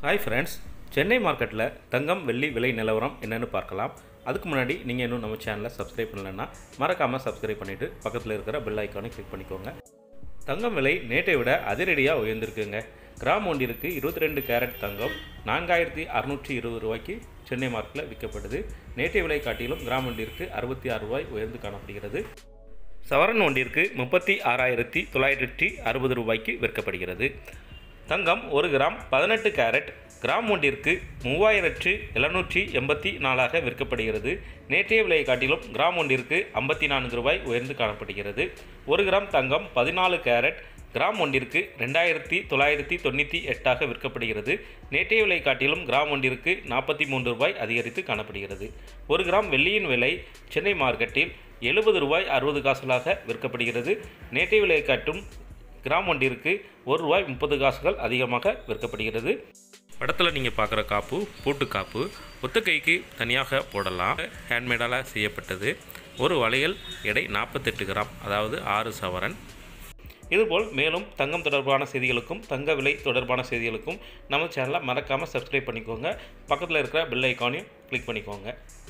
hi friends Chennai மார்க்கெட்டில் தங்கம் வெள்ளி விலை நிலவரம் என்னென்னு பார்க்கலாம் அதுக்கு முன்னாடி நீங்கள் இன்னும் நம்ம சேனலை சப்ஸ்கிரைப் பண்ணலைன்னா மறக்காமல் சப்ஸ்கிரைப் பண்ணிவிட்டு பக்கத்தில் இருக்கிற பெல் ஐக்கானை கிளிக் பண்ணிக்கோங்க தங்கம் விலை நேற்றை விட அதிரடியாக உயர்ந்திருக்குங்க கிராம் ஒன்றிற்கு இருபத்தி ரெண்டு கேரட் தங்கம் நான்காயிரத்தி அறுநூற்றி இருபது ரூபாய்க்கு சென்னை மார்க்கெட்டில் விற்கப்படுது நேற்றைய விலை காட்டிலும் கிராம் ஒன்றிற்கு அறுபத்தி ஆறு ரூபாய் உயர்ந்து காணப்படுகிறது சவரன் ஒன்றிற்கு முப்பத்தி ஆறாயிரத்தி தொள்ளாயிரத்தி அறுபது ரூபாய்க்கு விற்கப்படுகிறது தங்கம் ஒரு கிராம் பதினெட்டு கேரட் கிராம் ஒன்றிற்கு மூவாயிரத்து எழுநூற்றி எண்பத்தி நாலாக விற்கப்படுகிறது நேற்றைய விலையை காட்டிலும் கிராம் ஒன்றிற்கு ஐம்பத்தி நான்கு ரூபாய் உயர்ந்து காணப்படுகிறது ஒரு கிராம் தங்கம் பதினாலு கேரட் கிராம் ஒன்றிற்கு ரெண்டாயிரத்தி தொள்ளாயிரத்தி தொண்ணூற்றி எட்டாக விற்கப்படுகிறது நேற்றைய விலை காட்டிலும் கிராம் ஒன்றிற்கு நாற்பத்தி மூன்று ரூபாய் அதிகரித்து காணப்படுகிறது ஒரு கிராம் வெள்ளியின் விலை சென்னை மார்க்கெட்டில் எழுபது ரூபாய் அறுபது காசுகளாக விற்கப்படுகிறது நேற்றைய விலையை காட்டும் கிராம் ஒன்றிற்கு ஒரு ரூபாய் முப்பது காசுகள் அதிகமாக விற்கப்படுகிறது படத்தில் நீங்கள் பார்க்குற காப்பு பூட்டு காப்பு ஒத்த கைக்கு தனியாக போடலாம் ஹேண்ட்மேடால் செய்யப்பட்டது ஒரு வளையல் எடை நாற்பத்தெட்டு கிராம் அதாவது ஆறு சவரன் இதுபோல் மேலும் தங்கம் தொடர்பான செய்திகளுக்கும் தங்க விலை தொடர்பான செய்திகளுக்கும் நம்ம சேனலை மறக்காமல் சப்ஸ்கிரைப் பண்ணிக்கோங்க பக்கத்தில் இருக்கிற பெல் ஐக்கானையும் கிளிக் பண்ணிக்கோங்க